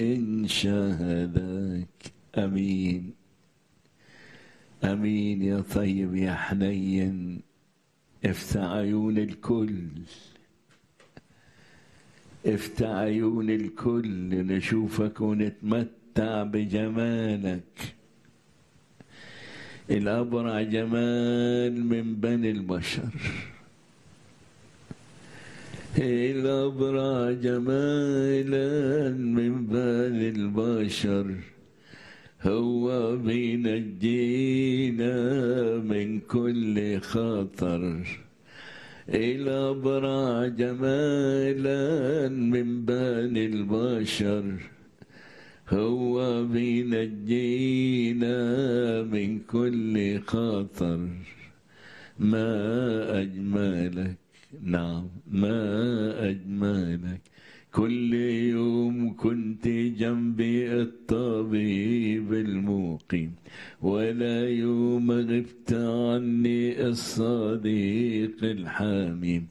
إن شهدك أمين أمين يا طيب يا حنين افتح عيون الكل افتح عيون الكل نشوفك ونتمتع بجمالك الأبرع جمال من بني البشر الأبرع جمالا من بني البشر هو بينجينا من كل خطر الأبرع جمالا من بني البشر هو بينجينا من كل خطر ما أجملك نعم ما أجملك كل يوم كنت جنبي الطبيب المقيم ولا يوم غبت عني الصديق الحميم